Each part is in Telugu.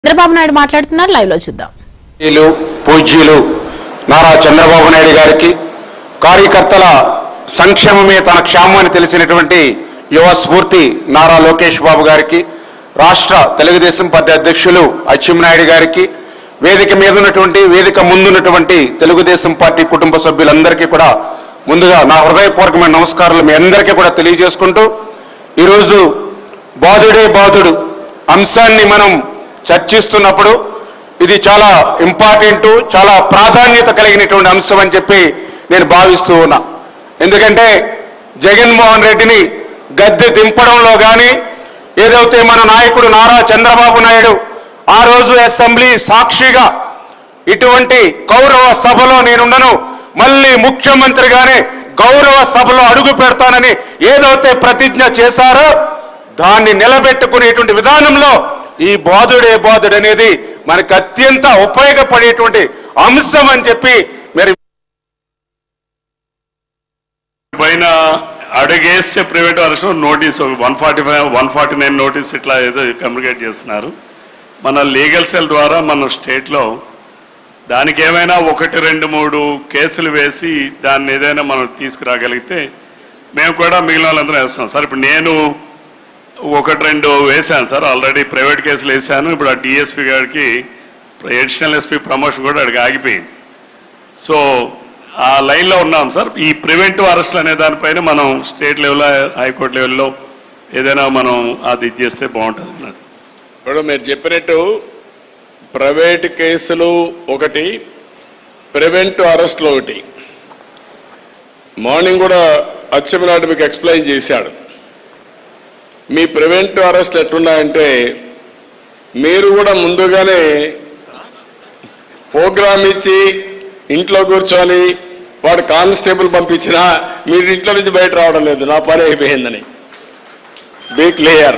చంద్రబాబు నాయుడు మాట్లాడుతున్నారు లైవ్ లో చూద్దాం పూజ్యులు పూజ్యులు నారా చంద్రబాబు నాయుడు గారికి కార్యకర్తల సంక్షేమమే తన క్షేమమని తెలిసినటువంటి యువ స్ఫూర్తి నారా లోకేష్ బాబు గారికి రాష్ట్ర తెలుగుదేశం పార్టీ అధ్యక్షులు అచ్చెన్నాయుడు గారికి వేదిక మీద ఉన్నటువంటి వేదిక ముందున్నటువంటి తెలుగుదేశం పార్టీ కుటుంబ సభ్యులందరికీ కూడా ముందుగా నా హృదయపూర్వకమైన నమస్కారాలు మీ అందరికీ కూడా తెలియజేసుకుంటూ ఈరోజు బాధుడే బాధుడు అంశాన్ని మనం చర్చిస్తున్నప్పుడు ఇది చాలా ఇంపార్టెంట్ చాలా ప్రాధాన్యత కలిగినటువంటి అంశం అని చెప్పి నేను భావిస్తూ ఉన్నా ఎందుకంటే జగన్మోహన్ రెడ్డిని గద్దె దింపడంలో కానీ ఏదైతే మన నాయకుడు నారా చంద్రబాబు నాయుడు ఆ రోజు అసెంబ్లీ సాక్షిగా ఇటువంటి గౌరవ సభలో నేనుండను మళ్ళీ ముఖ్యమంత్రిగానే గౌరవ సభలో అడుగు పెడతానని ఏదైతే ప్రతిజ్ఞ చేశారో దాన్ని నిలబెట్టుకునేటువంటి విధానంలో ఈ బాధుడే బాధుడు అనేది మనకు అత్యంత ఉపయోగపడేటువంటి అంశం అని చెప్పి మరి పైన అడుగేస్తే ప్రైవేట్ వర్షం notice one forty five one forty nine notice ఇట్లా ఏదో కమ్యూనికేట్ చేస్తున్నారు మన లీగల్ సెల్ ద్వారా మన స్టేట్లో దానికి ఏమైనా ఒకటి రెండు మూడు కేసులు వేసి దాన్ని ఏదైనా మనం తీసుకురాగలిగితే మేము కూడా మిగిలిన వాళ్ళందరం వేస్తాం సార్ ఇప్పుడు నేను ఒకటి రెండు వేశాను సార్ ఆల్రెడీ ప్రైవేట్ కేసులు వేశాను ఇప్పుడు ఆ డిఎస్పీ గారికి అడిషనల్ ఎస్పీ ప్రమోషన్ కూడా అడిగి ఆగిపోయింది సో ఆ లైన్లో ఉన్నాం సార్ ఈ ప్రివెంటివ్ అరెస్ట్లు అనే దానిపైన మనం స్టేట్ లెవెల్లో హైకోర్టు లెవెల్లో ఏదైనా మనం అది ఇది చేస్తే బాగుంటుంది అన్నట్టు ఇప్పుడు మీరు చెప్పినట్టు ప్రైవేట్ కేసులు ఒకటి ప్రివెంట్ అరెస్ట్లు ఒకటి మార్నింగ్ కూడా అచ్చెన్నాయుడు మీకు ఎక్స్ప్లెయిన్ చేశాడు మీ ప్రివెంట్ అరెస్ట్ ఎట్టున్నాయంటే మీరు కూడా ముందుగానే ప్రోగ్రామ్ ఇచ్చి ఇంట్లో కూర్చొని వాడు కానిస్టేబుల్ పంపించినా మీరు ఇంట్లో నుంచి బయట రావడం లేదు నా పని అయిపోయిందని బీ క్లియర్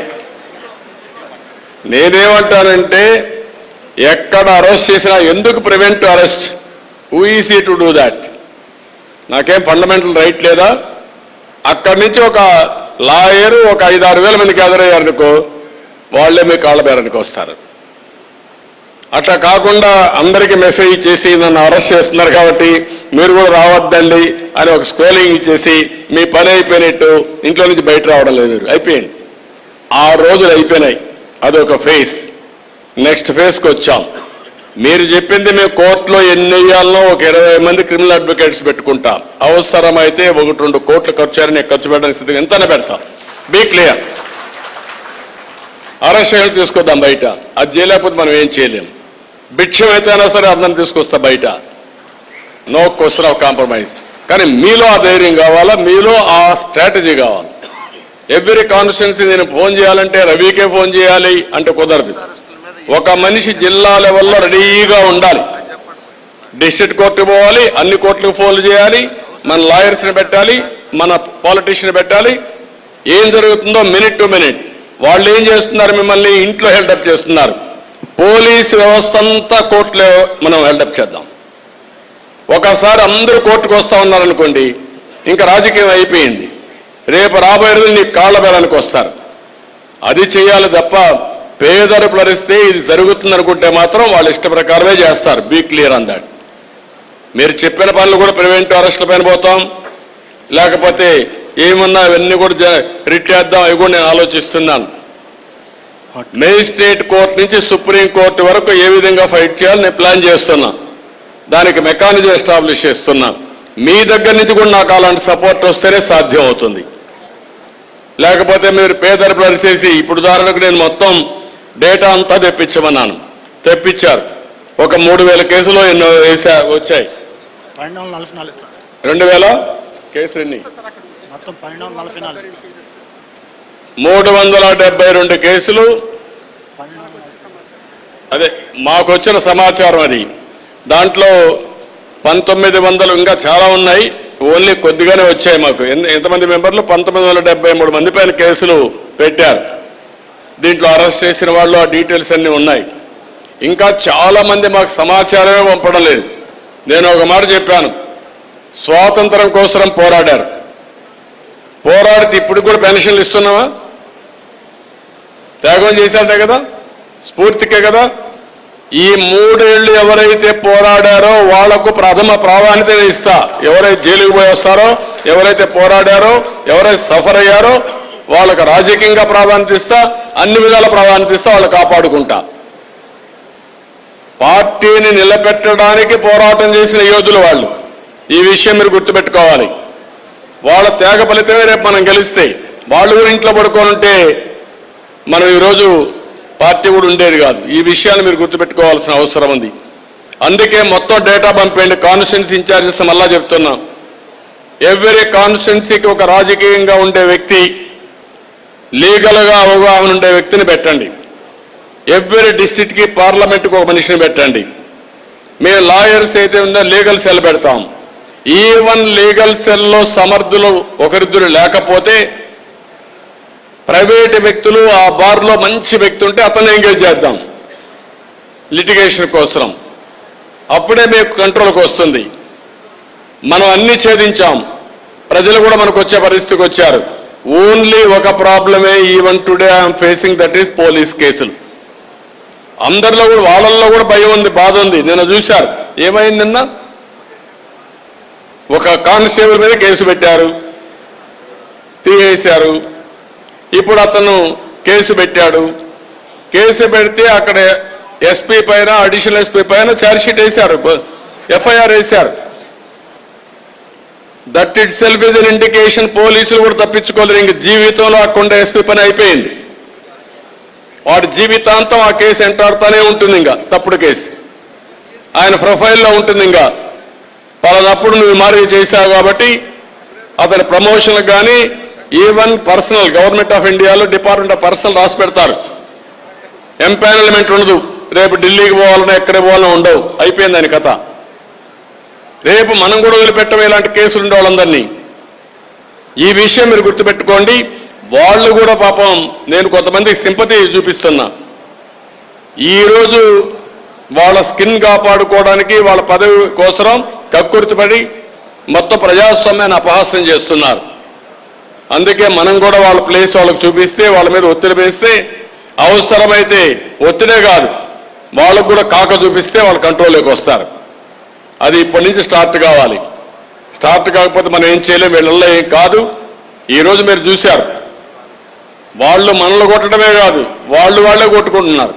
నేనేమంటానంటే ఎక్కడ అరెస్ట్ చేసినా ఎందుకు prevent arrest who easy to do that నాకేం ఫండమెంటల్ రైట్ లేదా అక్కడి నుంచి ఒక లాయరు ఒక ఐదు ఆరు వేల మందికి ఎదురయ్యారనుకో వాళ్ళే మీ కాళ్ళ బేరానికి వస్తారు అట్లా కాకుండా అందరికీ మెసేజ్ చేసి నన్ను అరెస్ట్ చేస్తున్నారు కాబట్టి మీరు కూడా రావద్దండి అని ఒక స్కోలింగ్ ఇచ్చేసి మీ పని అయిపోయినట్టు ఇంట్లో నుంచి బయట రావడం లేదు మీరు అయిపోయింది ఆ రోజులు అయిపోయినాయి అదొక ఫేస్ నెక్స్ట్ ఫేస్కి వచ్చాం మీరు చెప్పింది మేము కోర్టులో ఎన్ని వేయాలనో ఒక ఇరవై మంది క్రిమినల్ అడ్వకేట్స్ పెట్టుకుంటాం అవసరమైతే ఒకటి రెండు కోట్లు ఖర్చు అని నేను ఖర్చు పెట్టడానికి సిద్ధంగా ఎంతనే పెడతాం బీ క్లియర్ అరెస్ట్ చేయాలి తీసుకొద్దాం బయట అది చేయలేకపోతే మనం ఏం చేయలేం భిక్షం అయితేనా సరే అర్థం తీసుకొస్తా బయట నో క్వశ్చన్ ఆఫ్ కాంప్రమైజ్ కానీ మీలో ఆ ధైర్యం కావాలా మీలో ఆ స్ట్రాటజీ కావాలి ఎవ్రీ కాన్స్టిట్యున్సీ నేను ఫోన్ చేయాలంటే రవికే ఫోన్ చేయాలి అంటే కుదరదు ఒక మనిషి జిల్లా లెవెల్లో రెడీగా ఉండాలి డిస్ట్రిక్ట్ కోర్టు పోవాలి అన్ని కోర్టులకు ఫోన్లు చేయాలి మన లాయర్స్ని పెట్టాలి మన పాలిటీషియన్ పెట్టాలి ఏం జరుగుతుందో మినిట్ టు మినిట్ వాళ్ళు ఏం చేస్తున్నారు మిమ్మల్ని ఇంట్లో హెల్డప్ చేస్తున్నారు పోలీస్ వ్యవస్థ అంతా కోర్టులో మనం హెల్డప్ చేద్దాం ఒకసారి అందరూ కోర్టుకు వస్తా ఉన్నారనుకోండి ఇంకా రాజకీయం అయిపోయింది రేపు రాబోయే రోజులు నీ కాళ్ళ బేరానికి వస్తారు అది చేయాలి తప్ప పేదరు పరిస్తే ఇది జరుగుతుంది అనుకుంటే మాత్రం వాళ్ళ ఇష్ట ప్రకారమే చేస్తారు బీ క్లియర్ అన్ దాట్ మీరు చెప్పిన పనులు కూడా ప్రివెంటివ్ అరెస్ట్ల పైన పోతాం లేకపోతే ఏమన్నా అవన్నీ కూడా జ- రిట్ చేద్దాం అవి కూడా నేను ఆలోచిస్తున్నాను మేజిస్ట్రేట్ కోర్టు నుంచి సుప్రీం కోర్టు వరకు ఏ విధంగా ఫైట్ చేయాలో నేను ప్లాన్ చేస్తున్నా దానికి మెకానిజం ఎస్టాబ్లిష్ చేస్తున్నా మీ దగ్గర నుంచి కూడా నాకు అలాంటి సపోర్ట్ వస్తేనే సాధ్యం అవుతుంది లేకపోతే మీరు పేదరు పరిచేసి ఇప్పుడు ఉదాహరణకు నేను మొత్తం డేటా అంతా తెప్పించమన్నాను తెప్పించారు ఒక మూడు వేల కేసులు ఎన్నో వేసా వచ్చాయి పన్నెండు వందల నలభై నాలుగు సార్ రెండు వేల కేసులు ఎన్ని మొత్తం పన్నెండు వందల నలభై నాలుగు సార్ మూడు వందల డెబ్బై రెండు కేసులు పన్నెండు వందల అదే మాకు వచ్చిన సమాచారం అది దాంట్లో పంతొమ్మిది వందలు ఇంకా చాలా ఉన్నాయి ఓన్లీ కొద్దిగానే వచ్చాయి మాకు ఎన్- ఎంతమంది మెంబర్లు పంతొమ్మిది వందల డెబ్బై మూడు మంది పైన కేసులు పెట్టారు దీంట్లో అరెస్ట్ చేసిన వాళ్ళు ఆ డీటెయిల్స్ అన్నీ ఉన్నాయి ఇంకా చాలా మంది మాకు సమాచారమే పంపడం లేదు నేను ఒక మాట చెప్పాను స్వాతంత్రం కోసం పోరాడారు పోరాడితే ఇప్పుడు కూడా పెన్షన్లు ఇస్తున్నావా త్యాగం చేశాడే కదా స్ఫూర్తికే కదా ఈ మూడేళ్లు ఎవరైతే పోరాడారో వాళ్లకు ప్రథమ ప్రాధాన్యత ఇస్తా ఎవరైతే జైలుకు పోయి వస్తారో ఎవరైతే పోరాడారో ఎవరైతే సఫర్ అయ్యారో వాళ్ళకు రాజకీయంగా ప్రాధాన్యత ఇస్తా అన్ని విధాల ప్రాధాన్యత ఇస్తా వాళ్ళు కాపాడుకుంటా పార్టీని నిలబెట్టడానికి పోరాటం చేసిన యోధులు వాళ్ళు ఈ విషయం మీరు గుర్తుపెట్టుకోవాలి వాళ్ళ త్యాగ ఫలితమే రేపు మనం గెలిస్తే వాళ్ళు కూడా ఇంట్లో పడుకొని ఉంటే మనం ఈరోజు పార్టీ కూడా ఉండేది కాదు ఈ విషయాన్ని మీరు గుర్తుపెట్టుకోవాల్సిన అవసరం ఉంది అందుకే మొత్తం డేటా పంపేయండి కాన్స్టిట్యున్సీ ఇన్ఛార్జెస్ మళ్ళా చెప్తున్నాం ఎవ్రీ కాన్స్టిట్యున్సీకి ఒక రాజకీయంగా ఉండే వ్యక్తి లీగల్గా అవగాహన ఉండే వ్యక్తిని పెట్టండి ఎవ్రీ డిస్ట్రిక్ట్కి పార్లమెంట్కి ఒక మనిషిని పెట్టండి మేము లాయర్స్ అయితే ఉందో లీగల్ సెల్ పెడతాం ఈవన్ లీగల్ సెల్లో సమర్థులు ఒకరిద్దరు లేకపోతే ప్రైవేట్ వ్యక్తులు ఆ బార్లో మంచి వ్యక్తి ఉంటే అతన్ని ఎంగేజ్ చేద్దాం లిటిగేషన్ కోసం అప్పుడే మీకు కంట్రోల్కి వస్తుంది మనం అన్ని ఛేదించాం ప్రజలు కూడా మనకు వచ్చే పరిస్థితికి వచ్చారు ఓన్లీ ఒక ప్రాబ్లమే even today I'm facing that is police కేసులు అందరిలో కూడా వాళ్ళల్లో కూడా భయం ఉంది బాధ ఉంది నిన్న చూశారు ఏమైంది నిన్న ఒక కానిస్టేబుల్ మీద కేసు పెట్టారు తీసేశారు ఇప్పుడు అతను కేసు పెట్టాడు కేసు పెడితే అక్కడ ఎస్పీ పైన అడిషనల్ ఎస్పీ పైన ఛార్జ్షీట్ వేశారు ఎఫ్ఐఆర్ వేశారు that itself is an indication పోలీసులు కూడా తప్పించుకోలేరు ఇంక జీవితంలో అక్కడ ఎస్పీ పని అయిపోయింది వాడి జీవితాంతం ఆ కేసు ఎంటాడుతూనే ఉంటుంది ఇంకా తప్పుడు కేసు ఆయన ప్రొఫైల్లో ఉంటుంది ఇంకా పలానప్పుడు నువ్వు మారి చేశావు కాబట్టి అతని ప్రమోషన్లకు కానీ ఈవెన్ పర్సనల్ గవర్నమెంట్ ఆఫ్ ఇండియాలో డిపార్ట్మెంట్ ఆఫ్ పర్సనల్ రాసి పెడతారు ఎంపానల్మెంట్ ఉండదు రేపు ఢిల్లీకి పోవాలన్నా ఎక్కడ పోవాలన్నా ఉండవు అయిపోయింది దాని కథ రేపు మనం కూడా వదిలిపెట్టం ఇలాంటి కేసులు ఉండే వాళ్ళందరినీ ఈ విషయం మీరు గుర్తుపెట్టుకోండి వాళ్ళు కూడా పాపం నేను కొంతమందికి సింపతి చూపిస్తున్నా ఈరోజు వాళ్ళ స్కిన్ కాపాడుకోవడానికి వాళ్ళ పదవి కోసం కక్కుర్తిపడి మొత్తం ప్రజాస్వామ్యాన్ని అపహాస్యం చేస్తున్నారు అందుకే మనం కూడా వాళ్ళ ప్లేస్ వాళ్ళకి చూపిస్తే వాళ్ళ మీద ఒత్తిడి వేస్తే అవసరమైతే ఒత్తిడే కాదు వాళ్ళకు కూడా కాక చూపిస్తే వాళ్ళ కంట్రోల్లోకి వస్తారు అది ఇప్పటి నుంచి స్టార్ట్ కావాలి స్టార్ట్ కాకపోతే మనం ఏం చేయలేం వీళ్ళల్లో ఏం కాదు ఈరోజు మీరు చూశారు వాళ్ళు మనల్ని కొట్టడమే కాదు వాళ్ళు వాళ్ళే కొట్టుకుంటున్నారు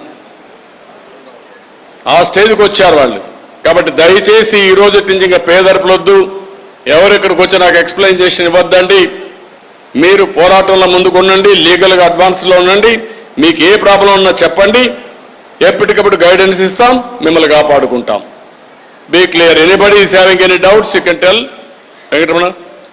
ఆ స్టేజ్కి వచ్చారు వాళ్ళు కాబట్టి దయచేసి ఈ రోజు నుంచి ఇంకా పేదరిపులొద్దు ఎవరు ఇక్కడికి వచ్చి నాకు ఎక్స్ప్లెయిన్ ఇవ్వద్దండి మీరు పోరాటంలో ముందుకు ఉండండి లీగల్గా అడ్వాన్స్లో ఉండండి మీకు ఏ ప్రాబ్లం ఉన్నా చెప్పండి ఎప్పటికప్పుడు గైడెన్స్ ఇస్తాం మిమ్మల్ని కాపాడుకుంటాం be clear anybody is having any doubts you can tell Venkataramana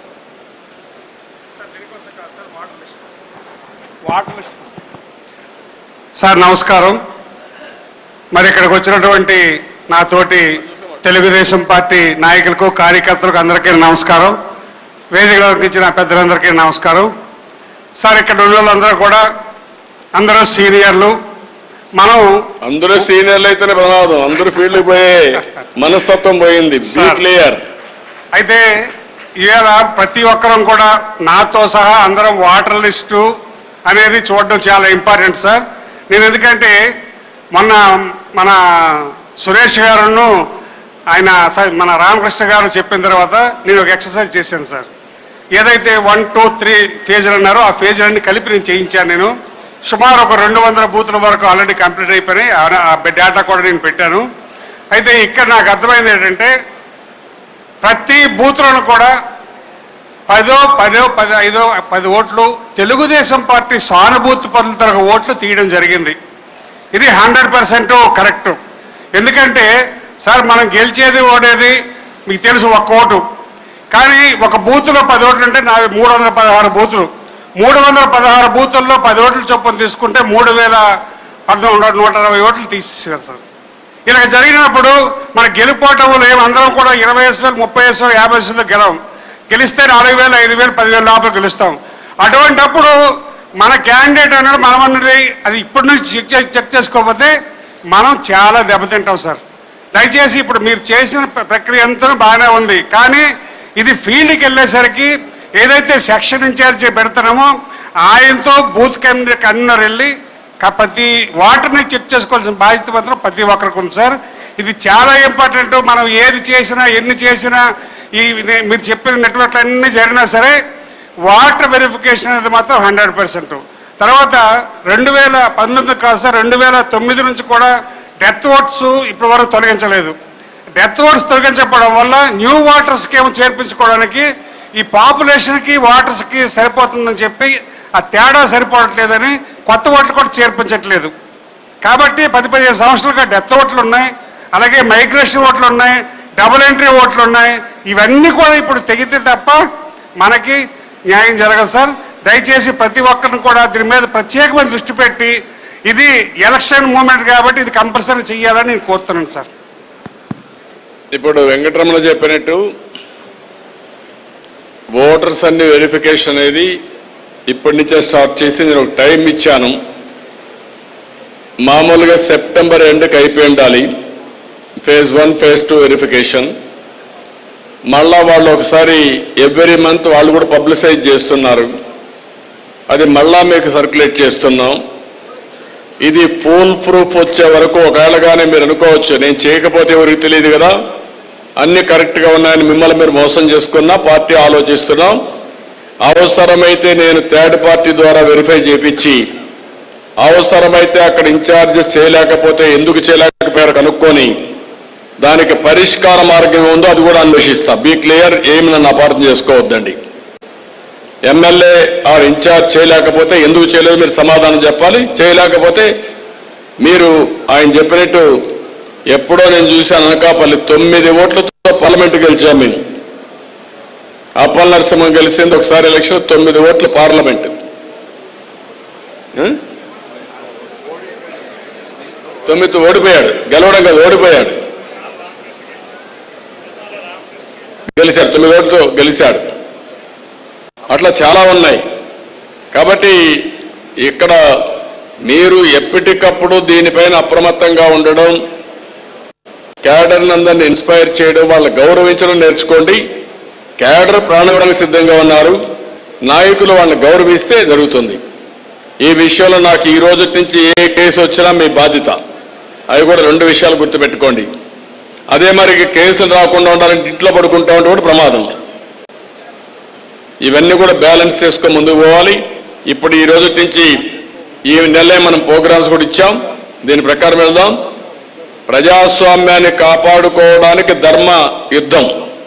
sir నమస్కారం మరి ఇక్కడికి వచ్చినటువంటి నాతోటి తెలుగుదేశం పార్టీ నాయకులకు కార్యకర్తలకు అందరికీ నమస్కారం వేదికలోకి ఇచ్చిన పెద్దలందరికీ నమస్కారం సార్ ఇక్కడ ఉన్న వాళ్ళందరూ కూడా అందరూ సీనియర్లు మనం అందరూ సీనియర్లు అయితేనే ప్రమాదం అందరూ ఫీల్డ్కి పోయే మనస్తత్వం పోయింది బీ సార్. క్లియర్ అయితే ఇవాళ ప్రతి ఒక్కరం కూడా నాతో సహా అందరం వాటర్ లిస్టు అనేది చూడడం చాలా ఇంపార్టెంట్ సార్ నేను ఎందుకంటే మొన్న మన సురేష్ గారును ఆయన స- మన రామకృష్ణ గారు చెప్పిన తర్వాత నేను ఒక ఎక్సర్సైజ్ చేశాను సార్ ఏదైతే వన్ టూ త్రీ ఫేజ్లు అన్నారో ఆ ఫేజ్లన్నీ కలిపి నేను చేయించాను నేను సుమారు ఒక రెండు వందల బూతుల వరకు ఆల్రెడీ కంప్లీట్ అయిపోయినాయి ఆ- ఆ డేటా కూడా నేను పెట్టాను అయితే ఇక్కడ నాకు అర్థమైంది ఏంటంటే ప్రతి బూత్లను కూడా పదో పదో పది ఐదో పది ఓట్లు తెలుగుదేశం పార్టీ సానుభూతి పరుల ఓట్లు తీయడం జరిగింది ఇది హండ్రెడ్ పర్సెంట్ కరెక్ట్ ఎందుకంటే సార్ మనం గెలిచేది ఓడేది మీకు తెలుసు ఒక్క ఓటు కానీ ఒక బూత్లో పది ఓట్లు అంటే నాది మూడు వందల పదహారు బూతులు మూడు వందల పదహారు బూతుల్లో పది ఓట్ల చొప్పున తీసుకుంటే మూడు వేల పద్నాలుగు నూట అరవై ఓట్లు తీసేసారు సార్ ఇలా జరిగినప్పుడు మన గెలుపోవటంలో ఏమందరం కూడా ఇరవై వేలు ముప్పై వేలు యాభై వేలు గెలవం గెలిస్తే నాలుగు వేలు ఐదు వేలు పదివేల లోపల గెలుస్తాం అటువంటప్పుడు మన క్యాండిడేట్ అన్నాడు మనం అన్నది అది ఇప్పటి నుంచి చెక్ చే- చెక్ చేసుకోకపోతే మనం చాలా దెబ్బతింటాం సార్ దయచేసి ఇప్పుడు మీరు చేసిన ప్ర- ప్రక్రియ అంతా బాగానే ఉంది కానీ ఇది ఫీల్డ్కి వెళ్ళేసరికి ఏదైతే సెక్షన్ ఇన్ఛార్జ్ పెడుతున్నామో ఆయనతో బూత్ కన్వీనర్ వెళ్ళి కా- ప్రతి వాటర్ని చెక్ చేసుకోవాల్సిన బాధ్యత మాత్రం ప్రతి ఒక్కరికి ఉంది సార్ ఇది చాలా ఇంపార్టెంట్ మనం ఏది చేసినా ఎన్ని చేసినా ఈ నే- మీరు చెప్పిన నెట్వర్క్లు అన్నీ జరిగినా సరే వాటర్ వెరిఫికేషన్ అనేది మాత్రం హండ్రెడ్ పర్సెంట్ తర్వాత రెండు వేల పంతొమ్మిది కాదు సార్ రెండు వేల తొమ్మిది నుంచి కూడా డెత్ ఓట్స్ ఇప్పటి వరకు తొలగించలేదు డెత్ ఓట్స్ తొలగించకపోవడం వల్ల న్యూ వాటర్ స్కీమ్ చేర్పించుకోవడానికి ఈ పాపులేషన్కి వాటర్స్కి సరిపోతుందని చెప్పి ఆ తేడా సరిపోవట్లేదని కొత్త ఓట్లు కూడా చేర్పించట్లేదు కాబట్టి పది పదిహేను సంవత్సరాలుగా డెత్ ఓట్లు ఉన్నాయి అలాగే మైగ్రేషన్ ఓట్లు ఉన్నాయి డబుల్ ఎంట్రీ ఓట్లు ఉన్నాయి ఇవన్నీ కూడా ఇప్పుడు తెగితే తప్ప మనకి న్యాయం జరగదు సార్ దయచేసి ప్రతి ఒక్కరిని కూడా దీని మీద ప్రత్యేకమైన దృష్టి పెట్టి ఇది ఎలక్షన్ మూమెంట్ కాబట్టి ఇది కంపల్సరీ చేయాలని నేను కోరుతున్నాను సార్ ఇప్పుడు వెంకటరమణ చెప్పినట్టు ఓటర్స్ అన్ని వెరిఫికేషన్ అనేది ఇప్పటి నుంచే స్టార్ట్ చేసి నేను ఒక టైం ఇచ్చాను మామూలుగా సెప్టెంబర్ ఎండ్కి అయిపోయి ఉండాలి phase one phase two verification మళ్ళా వాళ్ళు ఒకసారి ఎవ్రీ మంత్ వాళ్ళు కూడా పబ్లిసైజ్ చేస్తున్నారు అది మళ్ళా మీకు సర్క్యులేట్ చేస్తున్నాం ఇది ఫుల్ ప్రూఫ్ వచ్చే వరకు ఒకవేళగానే మీరు అనుకోవచ్చు నేను చేయకపోతే ఎవరికి తెలియదు కదా అన్ని కరెక్ట్గా ఉన్నాయని మిమ్మల్ని మీరు మోసం చేసుకున్నా పార్టీ ఆలోచిస్తున్నాం అవసరమైతే నేను థర్డ్ పార్టీ ద్వారా వెరిఫై చేపించి అవసరమైతే అక్కడ ఇన్ఛార్జెస్ చేయలేకపోతే ఎందుకు చేయలేకపోయారు కనుక్కొని దానికి పరిష్కార మార్గం ఉందో అది కూడా అన్వేషిస్తా బీ క్లియర్ ఏమి నన్ను అపార్థం చేసుకోవద్దండి ఎమ్మెల్యే ఆర్ ఇన్ఛార్జ్ చేయలేకపోతే ఎందుకు చేయలేదు మీరు సమాధానం చెప్పాలి చేయలేకపోతే మీరు ఆయన చెప్పినట్టు ఎప్పుడో నేను చూశాను అనకాపల్లి తొమ్మిది ఓట్లతో పార్లమెంట్ గెలిచాం మేము అప్పల్ నరసింహం గెలిచింది ఒకసారి ఎలక్షన్ తొమ్మిది ఓట్లు పార్లమెంట్ ఆ? తొమ్మిది ఓడిపోయాడు గెలవడం కాదు ఓడిపోయాడు గెలిచాడు తొమ్మిది ఓట్లతో గెలిచాడు అట్లా చాలా ఉన్నాయి కాబట్టి ఇక్కడ మీరు ఎప్పటికప్పుడు దీనిపైన అప్రమత్తంగా ఉండడం క్యాడర్ అందరిని ఇన్స్పైర్ చేయడం వాళ్ళని గౌరవించడం నేర్చుకోండి క్యాడర్ ప్రాణవడానికి సిద్ధంగా ఉన్నారు నాయకులు వాళ్ళని గౌరవిస్తే జరుగుతుంది ఈ విషయంలో నాకు ఈ రోజు నుంచి ఏ కేసు వచ్చినా మీ బాధ్యత అవి కూడా రెండు విషయాలు గుర్తుపెట్టుకోండి అదే మరి కేసులు రాకుండా ఉండాలంటే ఇంట్లో పడుకుంటా ఉంటే కూడా ప్రమాదం ఇవన్నీ కూడా బ్యాలెన్స్ చేసుకొని ముందుకు పోవాలి ఇప్పుడు ఈ రోజు నుంచి ఈ నెలే మనం ప్రోగ్రామ్స్ కూడా ఇచ్చాం దీని ప్రకారం వెళ్దాం ప్రజాస్వామ్యాన్ని కాపాడుకోవడానికి ధర్మ యుద్ధం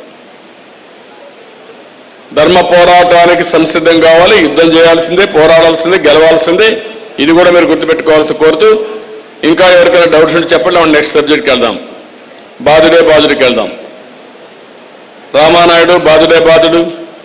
ధర్మ పోరాటానికి సంసిద్ధం కావాలి యుద్ధం చేయాల్సిందే పోరాడాల్సిందే గెలవాల్సిందే ఇది కూడా మీరు గుర్తుపెట్టుకోవాల్సి కోరుతూ ఇంకా ఎవరికైనా డౌట్స్ ఉంటే చెప్పండి మనం నెక్స్ట్ సబ్జెక్ట్కి వెళ్దాం బాధుడే బాధుడికి వెళ్దాం రామానాయుడు బాధుడే బాధుడు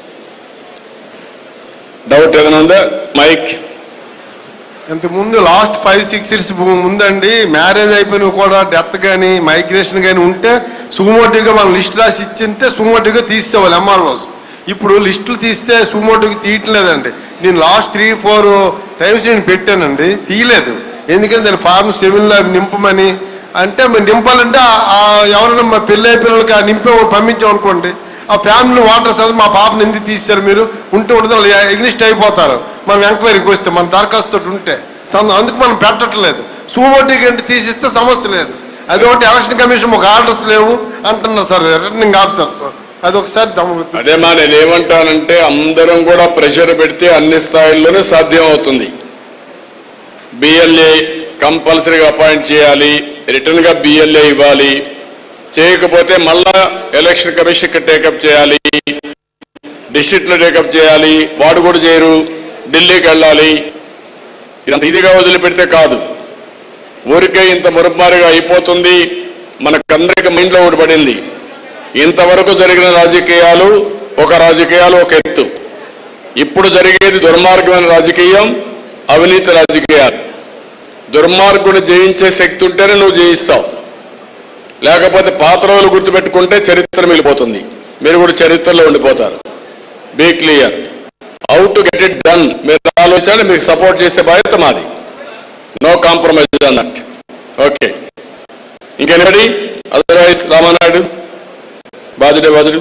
డౌట్ ఏదైనా ఉందా మైక్ ఇంత ముందు లాస్ట్ ఫైవ్ సిక్స్ ఇయర్స్ ముందండి మ్యారేజ్ అయిపోయిన కూడా డెత్ కానీ మైగ్రేషన్ కానీ ఉంటే సుమోటివ్గా మనం లిస్ట్ రాసి ఇచ్చింటే సుమోటివ్గా తీసేవాళ్ళు ఎంఆర్ఓస్ ఇప్పుడు లిస్టులు తీస్తే సుమోటివ్గా తీయటం లేదండి నేను లాస్ట్ త్రీ ఫోర్ టైమ్స్ నేను పెట్టానండి తీయలేదు ఎందుకంటే దాని ఫార్మ్ సెవెన్లో నింపమని అంటే మరి నింపాలంటే ఆ- ఆ ఎవరైనా మా పెళ్ళి అయిపోయిన వాళ్ళకి ఆ నింపే పంపించాం అనుకోండి ఆ ఫ్యామిలీ వాటర్ చదివి మా పాపని ఎందుకు తీశారు మీరు ఉంటే ఉండదు వాళ్ళు ఎగ్నిస్ట్ అయిపోతారు మనం ఎంక్వైరీకి వస్తే మన దరఖాస్తు తోటి ఉంటే సంద- అందుకు మనం పెట్టట్లేదు సూమోటికి అంటే తీసిస్తే సమస్య లేదు అది ఒకటి ఎలక్షన్ కమిషన్ ఒక ఆర్డర్స్ లేవు అంటున్నారు సార్ రిటర్నింగ్ ఆఫీసర్స్ అది ఒకసారి తమ అదేమా నేను ఏమంటానంటే అందరం కూడా ప్రెషర్ పెడితే అన్ని స్థాయిల్లోనే సాధ్యం అవుతుంది బిఎల్ఏ కంపల్సరీగా అపాయింట్ చేయాలి రిటర్న్ గా బిఎల్ఏ ఇవ్వాలి చేయకపోతే మళ్ళా ఎలక్షన్ కమిషన్ టేకప్ చేయాలి డిస్ట్రిక్ట్ లో టేకప్ చేయాలి వాడు కూడా చేయరు ఢిల్లీకి వెళ్ళాలి ఇదంత ఈజీగా వదిలిపెడితే కాదు ఊరికే ఇంత మురుమారిగా అయిపోతుంది మనకందరికి మైండ్లో ఒకటి పడింది ఇంతవరకు జరిగిన రాజకీయాలు ఒక రాజకీయాలు ఒక ఎత్తు ఇప్పుడు జరిగేది దుర్మార్గమైన రాజకీయం అవినీతి రాజకీయాలు దుర్మార్గుని జయించే శక్తి ఉంటేనే నువ్వు జయిస్తావు లేకపోతే పాత రోజులు గుర్తుపెట్టుకుంటే చరిత్ర మిగిలిపోతుంది మీరు కూడా చరిత్రలో ఉండిపోతారు be clear how to get it done మీరు ఆలోచన మీకు సపోర్ట్ చేసే బాధ్యత మాది నో కాంప్రమైజ్ అన్నట్ ఓకే ఇంకెనబడి అదర్వైజ్ రామానాయుడు బాధుడే బాధుడు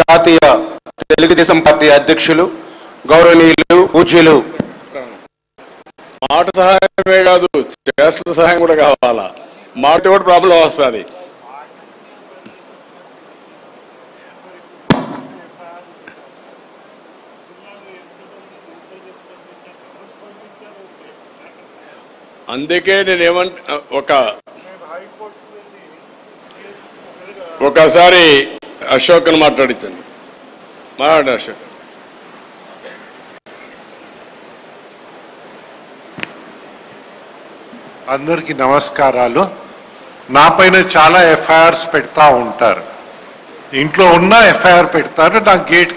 జాతీయ తెలుగుదేశం పార్టీ అధ్యక్షులు గౌరవనీయులు పూజ్యులు మాట సహాయమే కాదు చేస్తున్న సహాయం కూడా కావాలా మాట కూడా ప్రాబ్లం వస్తుంది అందుకే నేనేమంట ఒక ఒకసారి అశోక్ని మాట్లాడించండి మాట్లాడు అశోక్ అందరికీ నమస్కారాలు నా పైన చాలా ఎఫ్ఐఆర్స్ పెడతా ఉంటారు ఇంట్లో ఉన్న ఎఫ్ఐఆర్ పెడతారు నా గేట్